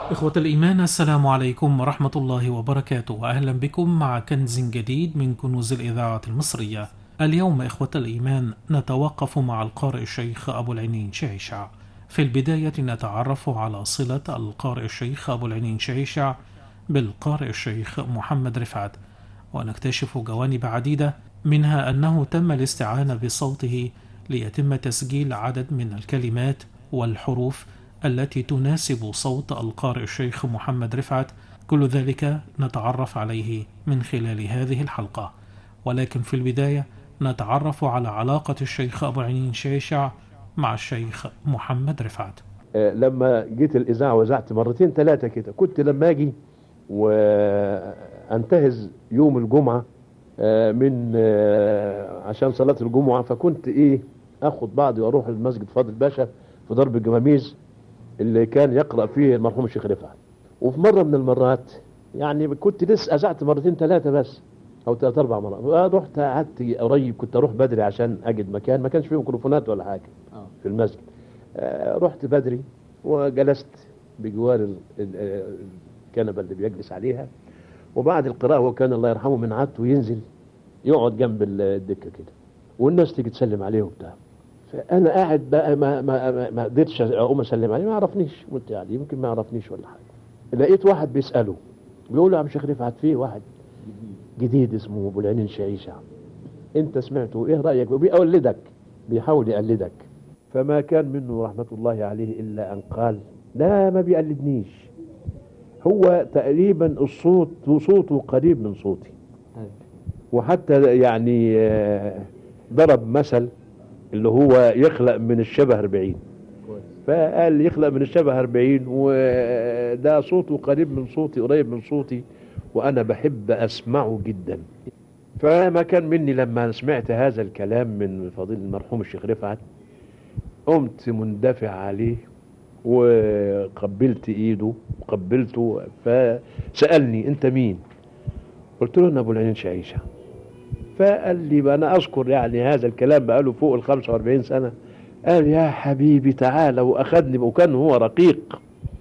إخوة الإيمان السلام عليكم ورحمة الله وبركاته وأهلا بكم مع كنز جديد من كنوز الإذاعة المصرية اليوم إخوة الإيمان نتوقف مع القارئ الشيخ أبو العينين شعيشع في البداية نتعرف على صلة القارئ الشيخ أبو العينين شعيشع بالقارئ الشيخ محمد رفعت ونكتشف جوانب عديدة منها أنه تم الاستعانة بصوته ليتم تسجيل عدد من الكلمات والحروف التي تناسب صوت القارئ الشيخ محمد رفعت كل ذلك نتعرف عليه من خلال هذه الحلقة ولكن في البداية نتعرف على علاقة الشيخ أبو عينين شيشع مع الشيخ محمد رفعت آه، لما جيت الاذاعه وزعت مرتين ثلاثه كده كنت لما اجي وانتهز يوم الجمعه آه، من آه، عشان صلاه الجمعه فكنت ايه اخد بعضي واروح المسجد فاضل باشا في درب الجماميز اللي كان يقرا فيه المرحوم الشيخ رفعت وفي مره من المرات يعني كنت لسه اذعت مرتين ثلاثه بس او ثلاث اربع مرات رحت قعدت قريب كنت اروح بدري عشان اجد مكان ما كانش فيه ميكروفونات ولا حاجه في المسجد آه، رحت بدري وجلست بجوار ال- ال- آه، الكنبه اللي بيجلس عليها وبعد القراءه هو كان الله يرحمه من عادته ينزل يقعد جنب ال- الدكه كده والناس تيجي تسلم عليه وبتاع فانا قاعد بقى ما ما ما- ما قدرتش اقوم اسلم عليه ما يعرفنيش قلت يعني يمكن ما يعرفنيش ولا حاجه لقيت واحد بيساله بيقول له يا عم شيخ رفعت فيه واحد جديد اسمه ابو العينين شعيشه انت سمعته ايه رايك بيقلدك بيحاول يقلدك فما كان منه رحمه الله عليه الا ان قال لا ما بيقلدنيش هو تقريبا الصوت صوته قريب من صوتي وحتى يعني آه، ضرب مثل اللي هو يخلق من الشبه 40 فقال يخلق من الشبه 40 وده صوته قريب من صوتي قريب من صوتي وانا بحب اسمعه جدا فما كان مني لما سمعت هذا الكلام من فضيل المرحوم الشيخ رفعت قمت مندفع عليه وقبلت ايده وقبلته فسالني انت مين قلت له انا ابو العينين شعيشه فقال لي بقى انا اذكر يعني هذا الكلام بقاله فوق ال 45 سنه قال يا حبيبي تعالى واخذني وكان هو رقيق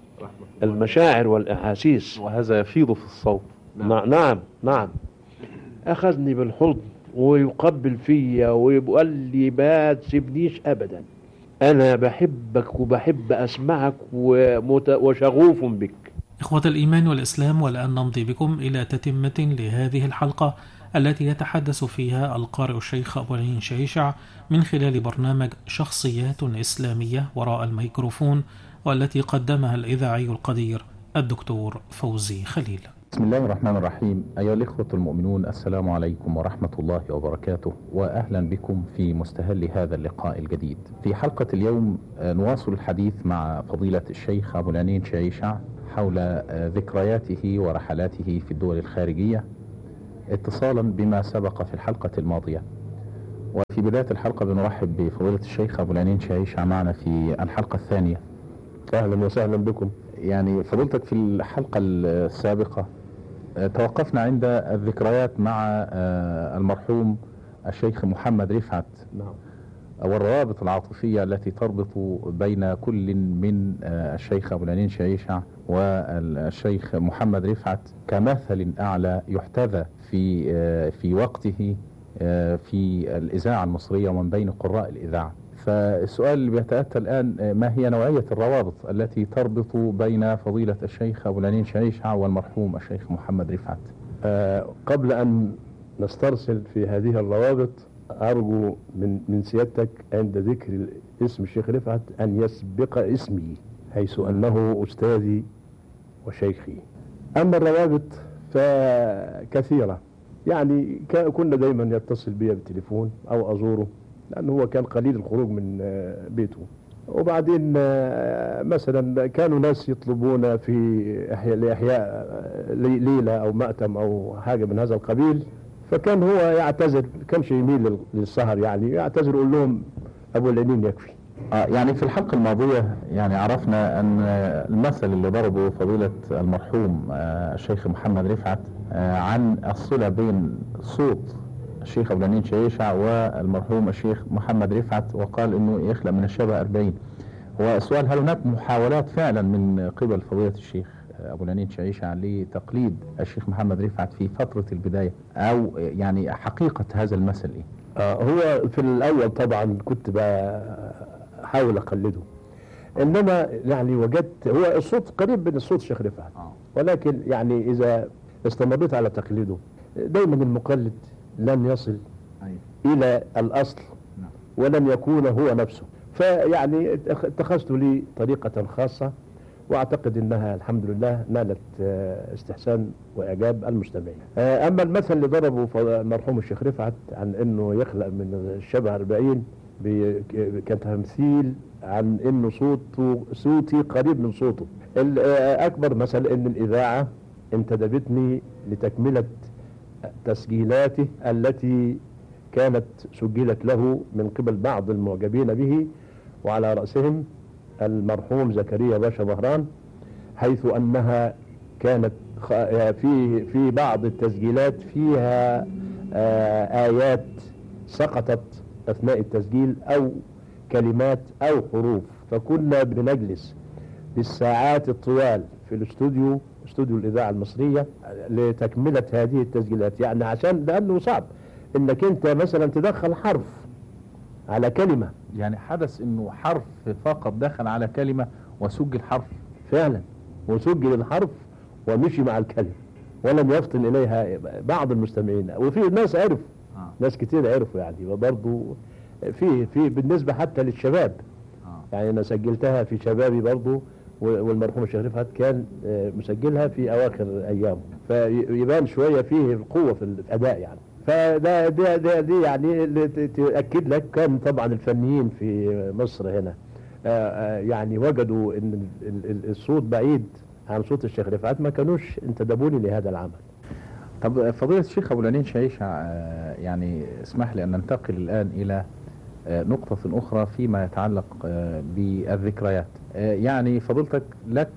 المشاعر والاحاسيس وهذا يفيض في الصوت نعم نعم, نعم. اخذني بالحضن ويقبل فيا ويقول لي ما تسيبنيش ابدا انا بحبك وبحب اسمعك ومت... وشغوف بك إخوة الإيمان والإسلام والآن نمضي بكم إلى تتمة لهذه الحلقة التي يتحدث فيها القارئ الشيخ أبو العين شيشع من خلال برنامج شخصيات إسلامية وراء الميكروفون والتي قدمها الإذاعي القدير الدكتور فوزي خليل بسم الله الرحمن الرحيم أيها الإخوة المؤمنون السلام عليكم ورحمة الله وبركاته وأهلا بكم في مستهل هذا اللقاء الجديد في حلقة اليوم آه، نواصل الحديث مع فضيلة الشيخ أبو العنين شعيشع حول آه، ذكرياته ورحلاته في الدول الخارجية اتصالا بما سبق في الحلقة الماضية وفي بداية الحلقة بنرحب بفضيلة الشيخ أبو العنين شعيشع معنا في الحلقة الثانية اهلا وسهلا بكم يعني فضيلتك في الحلقة السابقة آه، توقفنا عند الذكريات مع آه، المرحوم الشيخ محمد رفعت نعم والروابط العاطفية التي تربط بين كل من آه، الشيخ أبو العنين شعيشع والشيخ محمد رفعت كمثل أعلى يحتذى في آه، في وقته آه، في الإذاعة المصرية ومن بين قراء الإذاعة فالسؤال اللي بيتأتى الآن آه، ما هي نوعية الروابط التي تربط بين فضيلة الشيخ أبو العنين شعيشع والمرحوم الشيخ محمد رفعت آه، قبل أن نسترسل في هذه الروابط أرجو من من سيادتك عند ذكر اسم الشيخ رفعت أن يسبق اسمي حيث أنه أستاذي وشيخي أما الروابط فكثيرة يعني كا- كنا دايما يتصل بي بالتليفون أو أزوره لأنه هو كان قليل الخروج من آه، بيته وبعدين آه، مثلا كانوا ناس يطلبون في إحياء لإحياء آه، لي- ليلة أو مأتم أو حاجة من هذا القبيل فكان هو يعتذر كانش يميل لل- للسهر يعني يعتذر يقول لهم أبو العينين يكفي آه، يعني في الحلقة الماضية يعني عرفنا أن آه، المثل اللي ضربه فضيلة المرحوم آه، الشيخ محمد رفعت آه، عن الصلة بين صوت الشيخ أبو العنين شيشع والمرحوم الشيخ محمد رفعت وقال أنه يخلق من الشبه 40 هو السؤال هل هناك محاولات فعلا من قبل فضيلة الشيخ أبو العنين شعيشة لتقليد الشيخ محمد رفعت في فترة البداية أو يعني حقيقة هذا المثل إيه؟ آه، هو في الأول طبعا كنت بحاول أقلده إنما يعني وجدت هو الصوت قريب من الصوت الشيخ رفعت آه. ولكن يعني إذا استمريت على تقليده دايما المقلد لن يصل أيوة. إلى الأصل نعم. ولن يكون هو نفسه فيعني اتخ- اتخذت لي طريقة خاصة واعتقد انها الحمد لله نالت آه، استحسان واعجاب المستمعين. آه، اما المثل اللي ضربه ف- المرحوم الشيخ رفعت عن انه يخلق من الشبه 40 بي- ك- كان تمثيل عن انه صوته صوتي قريب من صوته. ال- آه، اكبر مثل ان الاذاعه انتدبتني لتكمله تسجيلاته التي كانت سجلت له من قبل بعض المعجبين به وعلى رأسهم المرحوم زكريا باشا بهران حيث أنها كانت خ- في في بعض التسجيلات فيها آه، آيات سقطت أثناء التسجيل أو كلمات أو حروف فكنا بنجلس بالساعات الطوال في الاستوديو استوديو الإذاعة المصرية لتكملة هذه التسجيلات يعني عشان لأنه صعب إنك أنت مثلا تدخل حرف على كلمة يعني حدث انه حرف فقط دخل على كلمة وسجل حرف فعلا وسجل الحرف ومشي مع الكلمة ولم يفطن إليها بعض المستمعين وفي ناس عرفوا آه. ناس كتير عرفوا يعني وبرضه في في بالنسبة حتى للشباب آه. يعني أنا سجلتها في شبابي برضه و- والمرحوم الشيخ رفعت كان آه، مسجلها في أواخر أيامه فيبان شوية فيه القوة في الأداء يعني فده ده ده دي يعني اللي ت- تأكد لك كان طبعا الفنيين في مصر هنا آه، آه، يعني وجدوا ان ال- ال- الصوت بعيد عن صوت الشيخ رفعت ما كانوش انتدبوني لهذا العمل طب فضيلة الشيخ أبو العنين شعيشة آه، يعني اسمح لي أن ننتقل الآن إلى آه، نقطة أخرى فيما يتعلق آه، بالذكريات آه، يعني فضيلتك لك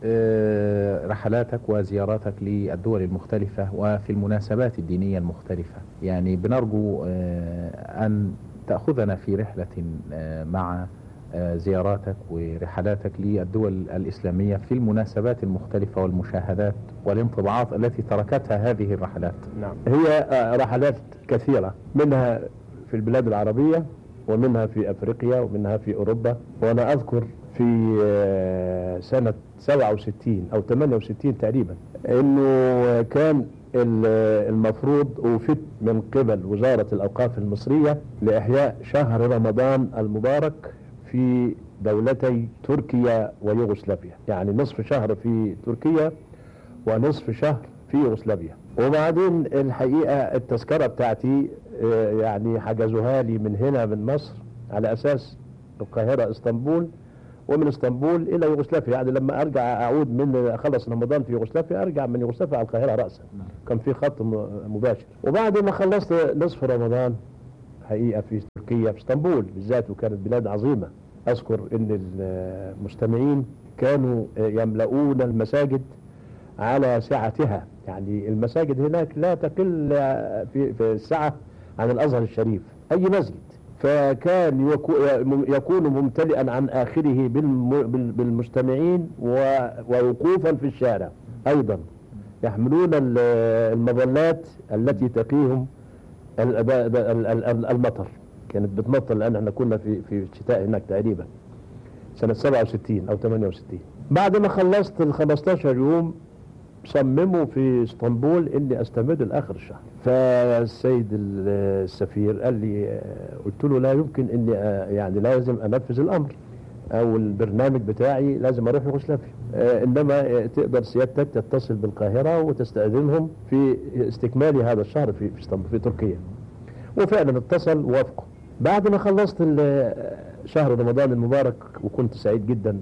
آه، رحلاتك وزياراتك للدول المختلفة وفي المناسبات الدينية المختلفة يعني بنرجو آه، أن تأخذنا في رحلة آه، مع آه، زياراتك ورحلاتك للدول الإسلامية في المناسبات المختلفة والمشاهدات والانطباعات التي تركتها هذه الرحلات نعم هي آه، رحلات كثيرة منها في البلاد العربية ومنها في أفريقيا ومنها في أوروبا وأنا أذكر في آه، سنة 67 أو 68 تقريبا أنه كان ال- المفروض أوفت من قبل وزارة الأوقاف المصرية لإحياء شهر رمضان المبارك في دولتي تركيا ويوغوسلافيا يعني نصف شهر في تركيا ونصف شهر في يوغوسلافيا وبعدين الحقيقة التذكرة بتاعتي آه، يعني حجزوها لي من هنا من مصر على أساس القاهرة اسطنبول ومن اسطنبول إلى يوغوسلافيا يعني لما أرجع أعود من أخلص رمضان في يوغوسلافيا أرجع من يوغوسلافيا على القاهرة رأسا كان في خط م- مباشر وبعد ما خلصت نصف رمضان حقيقة في تركيا في اسطنبول بالذات وكانت بلاد عظيمة أذكر أن المستمعين كانوا يملؤون المساجد على سعتها يعني المساجد هناك لا تقل في, في السعة عن الأزهر الشريف أي مسجد فكان يكو- يكون ممتلئا عن آخره بالم- بال- بالمستمعين و- ووقوفا في الشارع أيضا يحملون ال- المظلات التي تقيهم ال- ب- ب- ال- ال- المطر كانت بتمطر لأن احنا كنا في في الشتاء هناك تقريبا سنة 67 أو 68 بعد ما خلصت ال 15 يوم صمموا في اسطنبول اني استمر لاخر الشهر فالسيد ال- السفير قال لي آه، قلت له لا يمكن اني آه، يعني لازم انفذ الامر او البرنامج بتاعي لازم اروح يوغوسلافيا آه، انما آه، تقدر سيادتك تتصل بالقاهره وتستاذنهم في استكمال هذا الشهر في في اسطنبول في تركيا وفعلا اتصل ووافقوا بعد ما خلصت ال- شهر رمضان المبارك وكنت سعيد جدا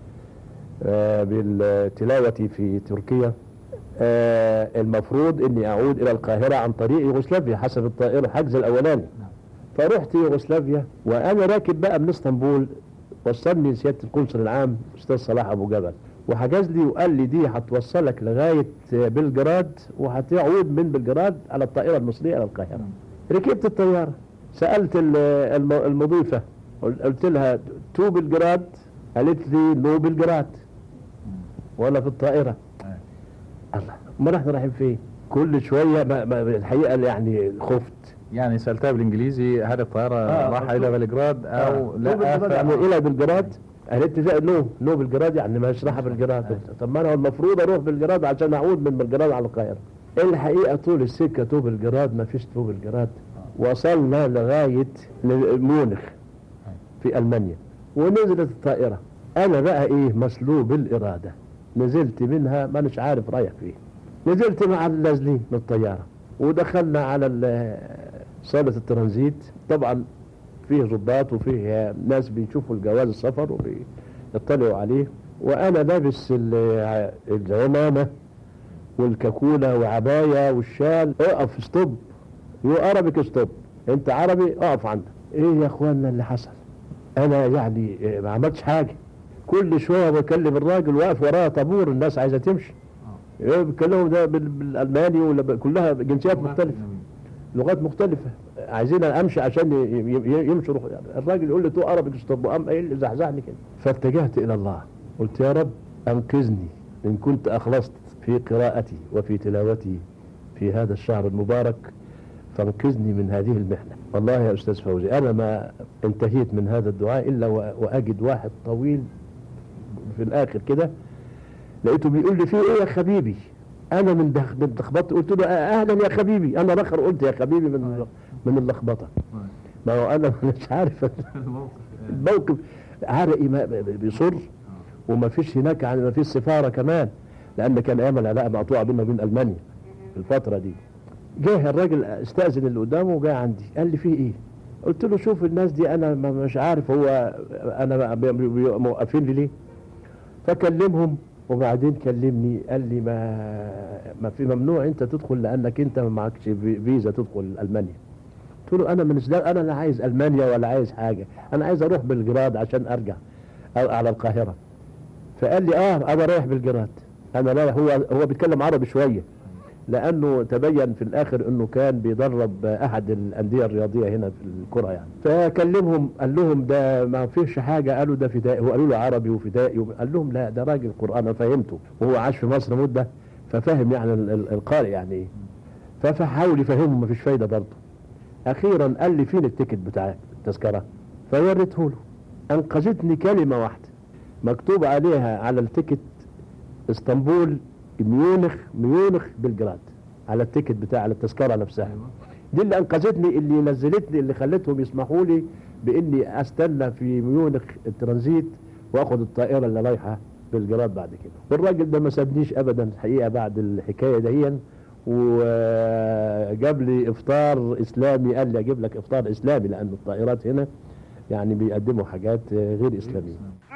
آه، بالتلاوة في تركيا آه، المفروض اني اعود الى القاهرة عن طريق يوغوسلافيا حسب الطائرة الحجز الاولاني فرحت يوغوسلافيا وانا راكب بقى من اسطنبول وصلني سيادة القنصل العام استاذ صلاح ابو جبل وحجز لي وقال لي دي هتوصلك لغاية آه، بلجراد وهتعود من بلجراد على الطائرة المصرية الى القاهرة ركبت الطيارة سألت ال- الم- المضيفة قلت لها تو بلجراد قالت لي نو بلجراد ولا في الطائره أيوة. الله ما احنا رايحين فين كل شويه ما ما الحقيقه يعني خفت يعني سألتها بالإنجليزي هل الطائرة آه، راح مكتوب. إلى بلجراد أو نو لا بلجراد يعني فأنا- الى بلجراد قالت لي لا نو نو بلجراد يعني مش رايحه بلجراد أيوة. طب ما انا المفروض اروح بلجراد عشان اعود من بلجراد على القاهره الحقيقه طول السكه تو بلجراد ما فيش تو بلجراد وصلنا لغايه ميونخ في المانيا ونزلت الطائره انا بقى ايه مسلوب الاراده نزلت منها ما مش عارف رايح فين نزلت مع النازلين من الطياره ودخلنا على ال- صاله الترانزيت طبعا فيه ضباط وفيه ناس بيشوفوا الجواز السفر وبيطلعوا عليه وانا لابس ال- العمامه والكاكوله وعبايه والشال اقف ستوب يو ارابيك ستوب انت عربي اقف عندك ايه يا اخوانا اللي حصل انا يعني إيه، ما عملتش حاجه كل شويه بكلم الراجل واقف وراه طابور الناس عايزه تمشي إيه بيتكلموا ده بال- بالالماني ولا ب- كلها جنسيات مختلفه لغات مختلفه عايزين امشي عشان ي- ي- يمشوا روح يعني الراجل يقول لي تو ارابيك ستوب وقام قايل لي زحزحني كده فاتجهت الى الله قلت يا رب انقذني ان كنت اخلصت في قراءتي وفي تلاوتي في هذا الشهر المبارك فانقذني من هذه المحنه والله يا استاذ فوزي انا ما انتهيت من هذا الدعاء الا و- واجد واحد طويل في الاخر كده لقيته بيقول لي في ايه يا حبيبي انا من دخ- من لخبطت قلت له اهلا يا حبيبي انا الاخر قلت يا حبيبي من من اللخبطه ما هو انا مش عارف الموقف عرقي ما بيصر وما فيش هناك يعني ما فيش سفاره كمان لان كان ايام العلاقه مقطوعه بيننا وبين المانيا في الفتره دي جه الراجل استاذن اللي قدامه وجاء عندي قال لي في ايه قلت له شوف الناس دي انا ما- مش عارف هو انا بي- بي- بي- موقفين لي ليه فكلمهم وبعدين كلمني قال لي ما ما في ممنوع انت تدخل لانك انت ما معكش في- فيزا تدخل المانيا قلت له انا من انا لا عايز المانيا ولا عايز حاجه انا عايز اروح بلجراد عشان ارجع أو على القاهره فقال لي اه انا رايح بلجراد انا لا هو هو بيتكلم عربي شويه لانه تبين في الاخر انه كان بيدرب احد الانديه الرياضيه هنا في الكره يعني فكلمهم قال لهم ده ما فيش حاجه قالوا ده فدائي وقالوا له عربي وفدائي قال لهم لا ده راجل قران انا فهمته وهو عاش في مصر مده ففهم يعني ال- ال- القارئ يعني ايه فحاول يفهمهم ما فيش فايده برضه اخيرا قال لي فين التيكت بتاع التذكره فوريته له انقذتني كلمه واحده مكتوب عليها على التيكت اسطنبول ميونخ ميونخ بلجراد على التيكت بتاع على التذكره نفسها دي اللي انقذتني اللي نزلتني اللي خلتهم يسمحوا لي باني استنى في ميونخ الترانزيت واخد الطائره اللي رايحه بلجراد بعد كده والراجل ده ما سابنيش ابدا الحقيقه بعد الحكايه دهيا وجاب لي افطار اسلامي قال لي اجيب لك افطار اسلامي لان الطائرات هنا يعني بيقدموا حاجات غير اسلاميه